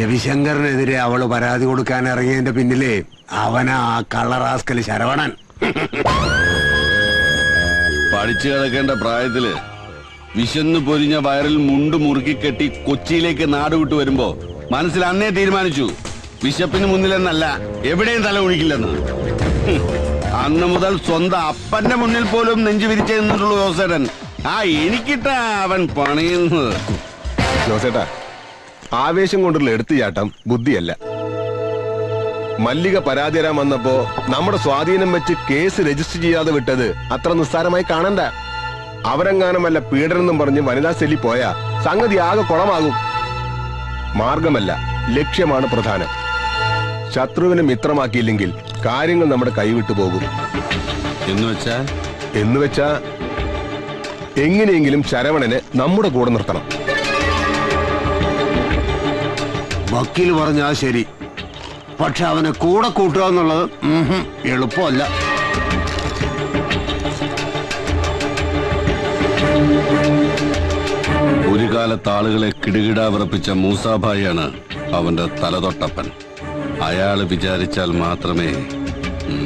രവിശങ്കറിനെതിരെ അവള് പരാതി കൊടുക്കാൻ ഇറങ്ങിയതിന്റെ പിന്നിലെ അവനാ ആ കള്ളറാസ്കല് ശരവണൻ പഠിച്ചു കിടക്കേണ്ട പ്രായത്തില് വിശന്നു പൊരിഞ്ഞ വയറിൽ മുണ്ട് മുറുക്കി കെട്ടി കൊച്ചിയിലേക്ക് നാട് വിട്ടു വരുമ്പോ മനസ്സിൽ അന്നേ തീരുമാനിച്ചു വിശപ്പിന് മുന്നിലെന്നല്ല എവിടെയും തല ഒഴിക്കില്ലെന്ന് ഹും. അന്ന് മുതൽ സ്വന്തം അപ്പന്റെ മുന്നിൽ പോലും നെഞ്ചു വിരിച്ചു നിന്നിട്ടുള്ളൂ ജോസേട്ടൻ ആ എനിക്കിട്ടാ അവൻ പണിയുന്നത് ജോസേട്ടാ ആവേശം കൊണ്ടുള്ള എടുത്തുചാട്ടം ബുദ്ധിയല്ല മല്ലിക പരാതി തരാൻ വന്നപ്പോ നമ്മുടെ സ്വാധീനം വെച്ച് കേസ് രജിസ്റ്റർ ചെയ്യാതെ വിട്ടത് അത്ര നിസ്സാരമായി കാണണ്ട അവരെങ്ങാനുമല്ല പീഡനെന്നും പറഞ്ഞ് വനിതാ സെല്ലി പോയാ സംഗതി ആകെ കുളമാകും മാർഗമല്ല ലക്ഷ്യമാണ് പ്രധാനം ശത്രുവിനെ മിത്രമാക്കിയില്ലെങ്കിൽ കാര്യങ്ങൾ നമ്മുടെ കൈവിട്ടു പോകും എന്ന് വെച്ചാൽ എന്ന് വെച്ചാ എങ്ങനെയെങ്കിലും ശരവണനെ നമ്മുടെ കൂടെ നിർത്തണം വക്കീൽ പറഞ്ഞാ ശരി പക്ഷെ അവനെ കൂടെ കൂട്ടുക എന്നുള്ളത് ഉംഹും, എളുപ്പമല്ല ഒരു കാലത്ത് ആളുകളെ കിടുകിട വിറപ്പിച്ച മൂസാഭായിയാണ് അവന്റെ തലതൊട്ടപ്പൻ അയാള് വിചാരിച്ചാൽ മാത്രമേ ഉം,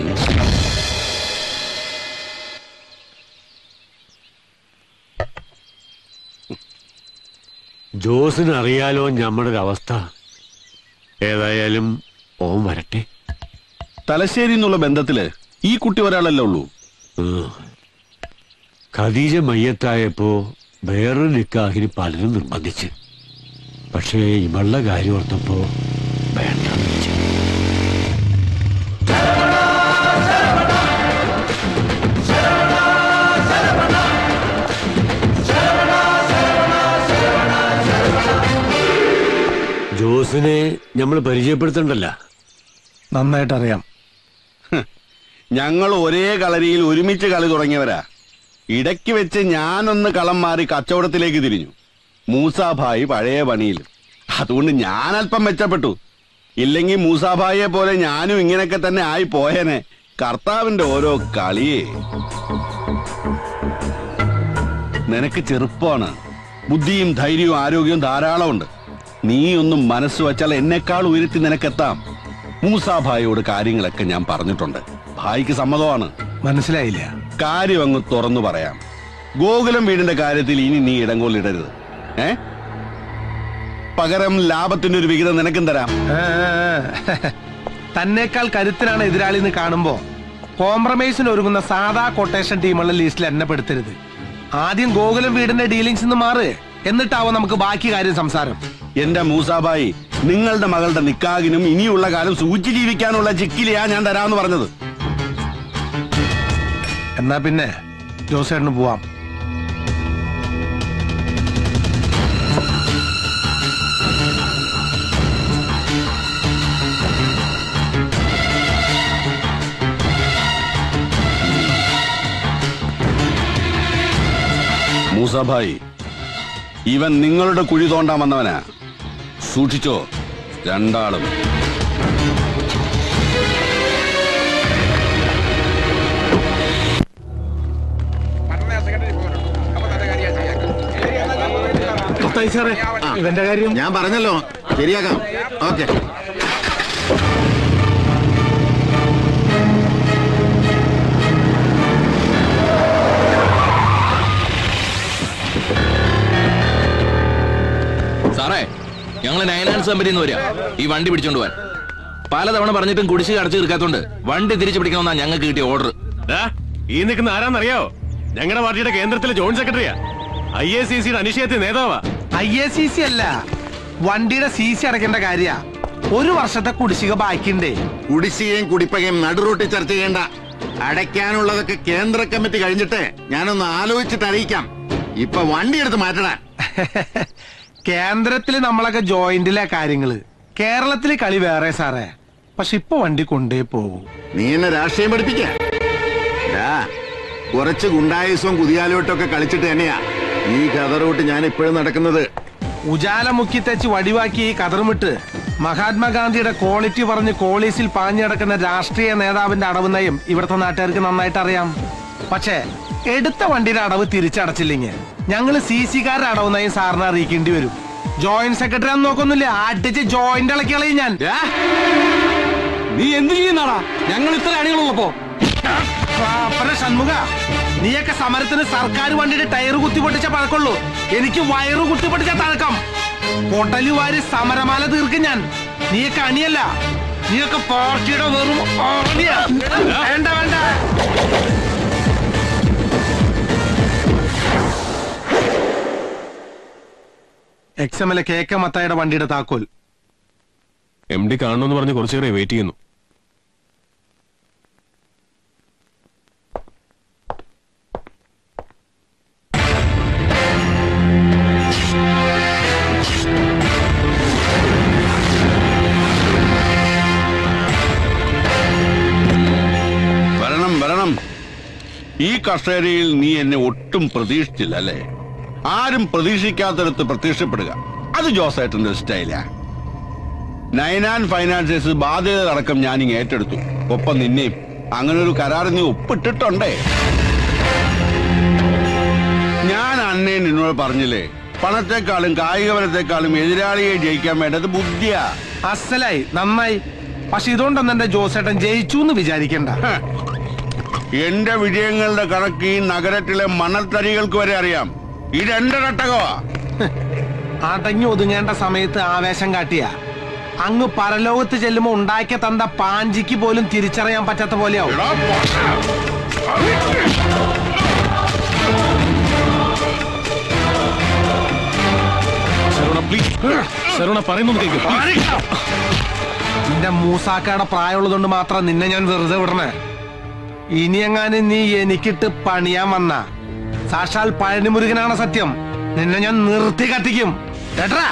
ജോസിന് അറിയാലോ ഞമ്മടെ ഒരു അവസ്ഥ ഏതായാലും ഓൻ വരട്ടെ തലശ്ശേരി എന്നുള്ള ബന്ധത്തില് ഈ കുട്ടി ഒരാളല്ലേ ഉള്ളൂ ഉം. ഖദീജ മയ്യത്തായപ്പോ വേറൊരു നിക്കാഹിന് പലരും നിർബന്ധിച്ച് പക്ഷേ ഇവളുടെ കാര്യം ഓർത്തപ്പോ വേണ്ടെന്ന് വെച്ചു ജോസിനെ നമ്മൾ പരിചയപ്പെടുത്തണ്ടല്ലോ നന്നായിട്ട് അറിയാം ഞങ്ങൾ ഒരേ കളരിയിൽ ഒരുമിച്ച് കളി തുടങ്ങിയവരാ ഇടയ്ക്ക് വെച്ച് ഞാനൊന്ന് കളം മാറി കച്ചവടത്തിലേക്ക് തിരിഞ്ഞു മൂസാഭായി പഴയ പണിയിൽ അതുകൊണ്ട് ഞാൻ അല്പം മെച്ചപ്പെട്ടു ഇല്ലെങ്കിൽ മൂസാഭായിയെ പോലെ ഞാനും ഇങ്ങനെയൊക്കെ തന്നെ ആയി പോയേനെ കർത്താവിന്റെ ഓരോ കളിയേ നിനക്ക് ചെറുപ്പമാണ് ബുദ്ധിയും ധൈര്യവും ആരോഗ്യവും ധാരാളമുണ്ട് നീ ഒന്നും മനസ്സ് വച്ചാൽ എന്നെക്കാൾ ഉയരത്തി നിനക്കെത്താം മൂസാഭായിയോട് കാര്യങ്ങളൊക്കെ ഞാൻ പറഞ്ഞിട്ടുണ്ട് ഭായിക്ക് സമ്മതമാണ് മനസ്സിലായില്ല കാര്യം അങ്ങ് തുറന്നു പറയാം ഗോകുലം വീടിന്റെ കാര്യത്തിൽ ഇനി നീ ഇടങ്കോലിടരുത് ഏ പകരം ലാഭത്തിന്റെ ഒരു വിഹിതം നിനക്കും തരാം ആ, തന്നേക്കാൾ കരുത്തിനാണ് എതിരാളി എന്ന് കാണുമ്പോ കോംപ്രമൈസിന് ഒരുങ്ങുന്ന സാധാ കൊട്ടേഷൻ ടീമുള്ള ലിസ്റ്റിൽ എന്നെ പെടുത്തരുത് ആദ്യം ഗോകുലം വീടിന്റെ ഡീലിങ്സ് നിന്ന് മാറ് എന്നിട്ടാവും നമുക്ക് ബാക്കി കാര്യം സംസാരം എന്റെ മൂസാബായി നിങ്ങളുടെ മകളുടെ നിക്കാകിനും ഇനിയുള്ള കാലം സൂചി ജീവിക്കാനുള്ള ചിക്കിലിയാ ഞാൻ തരാമെന്ന് പറഞ്ഞത് എന്നാ പിന്നെ ജോസേട്ടന് പോവാം മൂസാഭായി ഇവൻ നിങ്ങളുടെ കുഴി തോണ്ടാൻ വന്നവനാ സൂക്ഷിച്ചോ രണ്ടാളും ഇവന്റെ കാര്യം ഞാൻ പറഞ്ഞല്ലോ ശരിയാക്കാം ഓക്കെ സാറേ ഞങ്ങൾ നയനാൻസ് കമ്പനിയിൽ നിന്ന് വരിക ഈ വണ്ടി പിടിച്ചോണ്ട് പോവാൻ പലതവണ പറഞ്ഞിട്ടും കുടിശ്ശിക അടച്ചു തീർക്കാത്തോണ്ട് വണ്ടി തിരിച്ചു പിടിക്കണമെന്നാ ഞങ്ങൾക്ക് കിട്ടിയ ഓർഡർ ഈ നിൽക്കുന്ന ആരാന്നറിയോ ഞങ്ങളുടെ പാർട്ടിയുടെ കേന്ദ്രത്തിലെ ജോയിന്റ് സെക്രട്ടറിയാ ഐ എ സി സിയുടെ അനിശ്ചയത്തിൽ നേതാവാ ഐ എ സി സി അല്ല വണ്ടിയുടെ സി സി അടയ്ക്കേണ്ട കാര്യ ഒരു വർഷത്തെ കുടിശ്ശിക ബാക്കിണ്ടേ കുടിശ്ശികയും കുടിപ്പകയും നടുറൂട്ടി ചർച്ച ചെയ്യേണ്ട അടയ്ക്കാനുള്ളതൊക്കെ കേന്ദ്ര കമ്മിറ്റി കഴിഞ്ഞിട്ട് ഞാനൊന്ന് ആലോചിച്ചിട്ട് അറിയിക്കാം ഇപ്പൊ വണ്ടി എടുത്ത് മാറ്റണ കേന്ദ്രത്തില് നമ്മളൊക്കെ ജോയിന്റിലെ കാര്യങ്ങള് കേരളത്തിലെ കളി വേറെ സാറേ പക്ഷെ ഇപ്പൊ വണ്ടി കൊണ്ടേ പോകൂ നീ എന്നെ രാഷ്ട്രീയം പഠിപ്പിക്ക ഡാ, കുറച്ച് ഗുണ്ടായുസവും കുതിയാലോട്ടൊക്കെ കളിച്ചിട്ട് തന്നെയാ ഈ കഥറൂട്ട് ഞാൻ ഇപ്പോഴും നടക്കുന്നത് ഉജാല മുക്കി തെച്ച് വടിവാക്കി ഈ കതറുമിട്ട് മഹാത്മാഗാന്ധിയുടെ ക്വാളിറ്റി പറഞ്ഞ് കോളീസിൽ പാഞ്ഞടക്കുന്ന രാഷ്ട്രീയ നേതാവിന്റെ അടവ് നയം ഇവിടുത്തെ നാട്ടുകാർക്ക് നന്നായിട്ട് അറിയാം പക്ഷേ എടുത്ത വണ്ടിയുടെ അടവ് തിരിച്ചടച്ചില്ലെങ്കിൽ ഞങ്ങൾ സി സിക്കാരുടെ അടവ് നയം സാറിനെ അറിയിക്കേണ്ടി വരും ജോയിന്റ് സെക്രട്ടറി ആണെന്ന് നോക്കൊന്നുമില്ല അടിച്ച് ജോയിന്റ് ഇളക്കി കളയും ഞാൻ നീ എന്ത് ചെയ്യുന്നാടാ ഞങ്ങൾ ഇത്ര അണികളുള്ളപ്പോ പാപ്പര ഷൺമുഖ നീയൊക്കെ സമരത്തിന് സർക്കാർ വണ്ടിയുടെ ടയർ കുത്തി പൊട്ടിച്ച പഴക്കുള്ളൂ എനിക്ക് വയറ് കുത്തി പൊട്ടിച്ച തഴക്കം പൊട്ടലു വാരി സമരമാല തീർക്കും ഞാൻ നീയൊക്കെ അണിയല്ല നീയൊക്കെ പാർട്ടിയുടെ വെറും ആണിയാ. വേണ്ട വേണ്ട X M L A K K മത്തായുടെ വണ്ടിയുടെ താക്കോൽ എം ഡി കാണണമെന്ന് പറഞ്ഞ് കുറച്ചേറെ വെയിറ്റ് ചെയ്യുന്നു വരണം വരണം ഈ കസേരയിൽ നീ എന്നെ ഒട്ടും പ്രതീക്ഷിച്ചില്ല അല്ലേ ആരും പ്രതീക്ഷിക്കാത്തടത്ത് പ്രത്യക്ഷപ്പെടുക അത് ജോസേട്ടന്റെ സ്റ്റൈലാ നയനാൻ ഫൈനാൻസേഴ്സ് ബാധ്യത അടക്കം ഞാനിങ് ഏറ്റെടുത്തു ഒപ്പം നിന്നെയും അങ്ങനെ ഒരു കരാർ നീ ഒപ്പിട്ടിട്ടുണ്ടേ ഞാൻ അന്നേ നിന്നോട് പറഞ്ഞില്ലേ പണത്തെക്കാളും കായിക ബലത്തെക്കാളും എതിരാളിയെ ജയിക്കാൻ വേണ്ടത് ബുദ്ധിയാ അസലായി നന്നായി പക്ഷെ ഇതുകൊണ്ടൊന്നും എന്റെ ജോസേട്ടൻ ജയിച്ചു എന്ന് വിചാരിക്കണ്ട ഹ. എന്റെ വിജയങ്ങളുടെ കണക്ക് ഈ നഗരത്തിലെ മണൽത്തരികൾക്ക് വരെ അറിയാം ഇതെന്റെ തട്ടകമാ അടങ്ങി ഒതുങ്ങേണ്ട സമയത്ത് ആവേശം കാട്ടിയ അങ്ങ് പരലോകത്ത് ചെല്ലുമ്പോ ഉണ്ടാക്കിയ തந்த പാഞ്ചിക്ക് പോലും തിരിച്ചറിയാൻ പറ്റാത്ത പോലെയാവും എടാ, പൊട്ടാ. ശരവണ പ്ലീസ് ശരവണ പറയുന്നു കേൾക്കും നിന്റെ മൂസാക്കയുടെ പ്രായമുള്ളതുകൊണ്ട് മാത്രം നിന്നെ ഞാൻ വെറുതെ വിടണേ ഇനി എങ്ങാനും നീ എനിക്കിട്ട് പണിയാൻ വന്ന സാക്ഷാൽ പഴനിമുരുകനാണ് സത്യം നിന്നെ ഞാൻ നിർത്തി കത്തിക്കും കേട്ടാ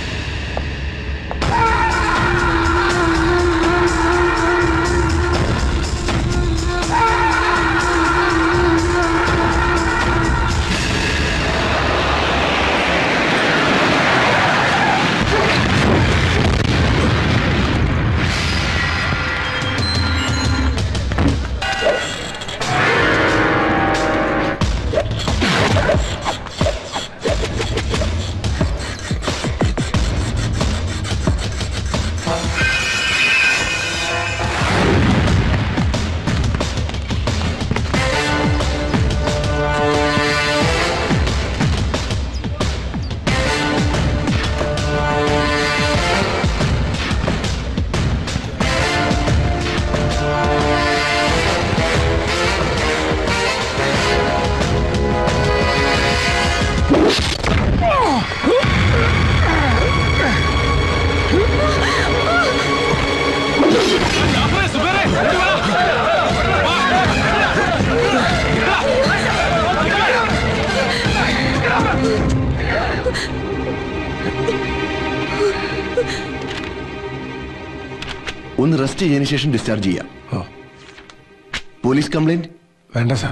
ഒന്ന് റെസ്റ്റ് ചെയ്തതിനു ശേഷം ഡിസ്ചാർജ് ചെയ്യാം പോലീസ് കംപ്ലൈന്റ് വേണ്ട സാർ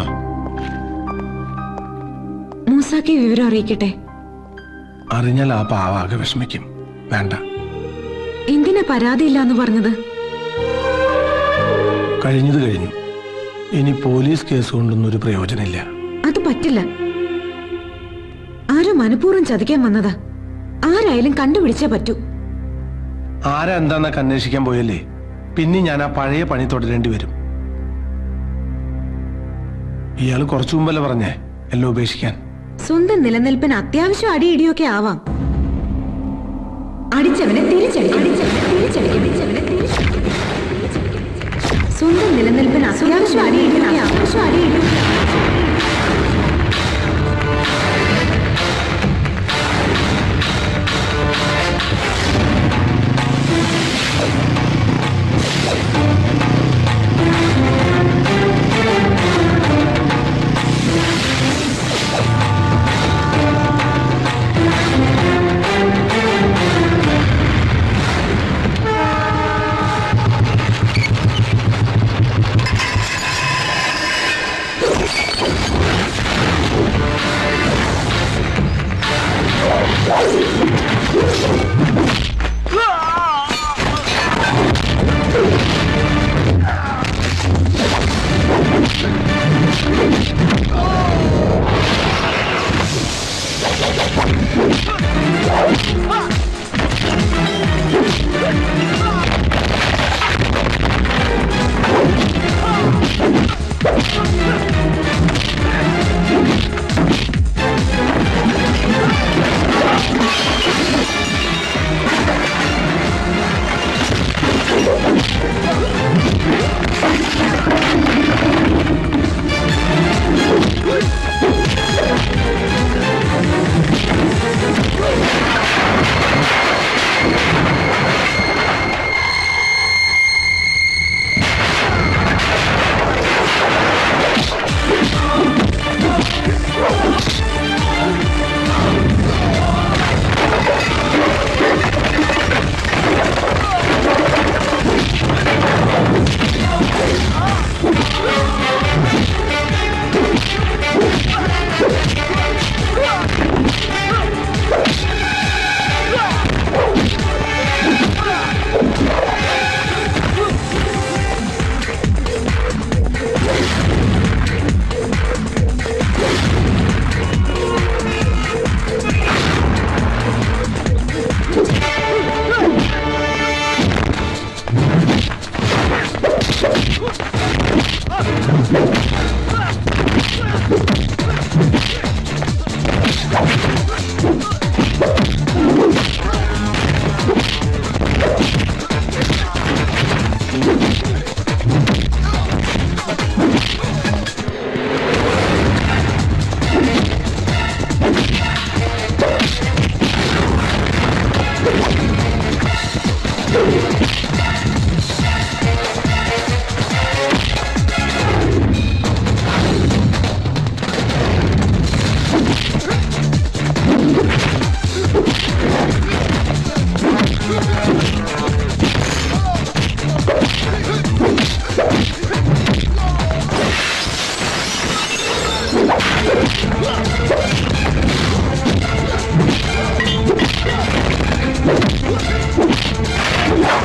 മൂസാക്കി വിവരം അറിയിക്കട്ടെ അറിഞ്ഞാൽ ആ പാവാകെ വിഷമിക്കും വേണ്ട എന്തിനാ പരാതിയില്ല എന്ന് പറഞ്ഞത് കഴിഞ്ഞത് കഴിഞ്ഞു ഇനി പോലീസ് കേസ് കൊണ്ടൊന്നും ഒരു പ്രയോജനമില്ല അത് പറ്റില്ല ആരോ മനഃപൂർവ്വം ചതിക്കാൻ വന്നതാ ആരായാലും കണ്ടുപിടിച്ചേ പറ്റൂ ആരാ എന്താന്നൊക്കെ അന്വേഷിക്കാൻ പോയല്ലേ പിന്നെ ഞാൻ ആ പഴയ പണി തുടരേണ്ടി വരും ഇയാൾ കുറച്ചു മുമ്പല്ലേ പറഞ്ഞേ എല്ലാം ഉപേക്ഷിക്കാൻ സ്വന്തം നിലനിൽപ്പിന് അത്യാവശ്യം അടിയിടിയൊക്കെ ആവാം അടിച്ചവനെ തിരിച്ചടിക്കും തിരിച്ചടിക്കും. സ്വന്തം നിലനിൽപ്പിന് അത്യാവശ്യം അടിയിടിയൊക്കെ അത്യാവശ്യം അടിയിടിയൊക്കെ ആവാം. ആ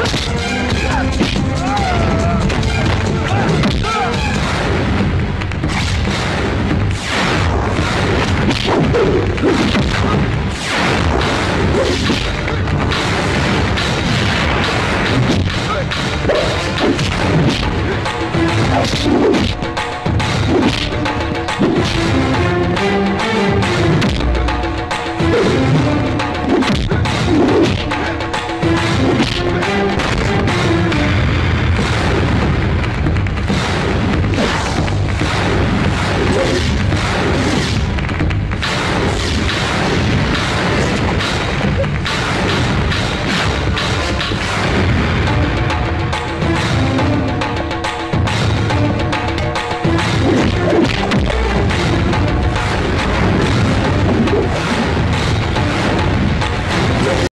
ആ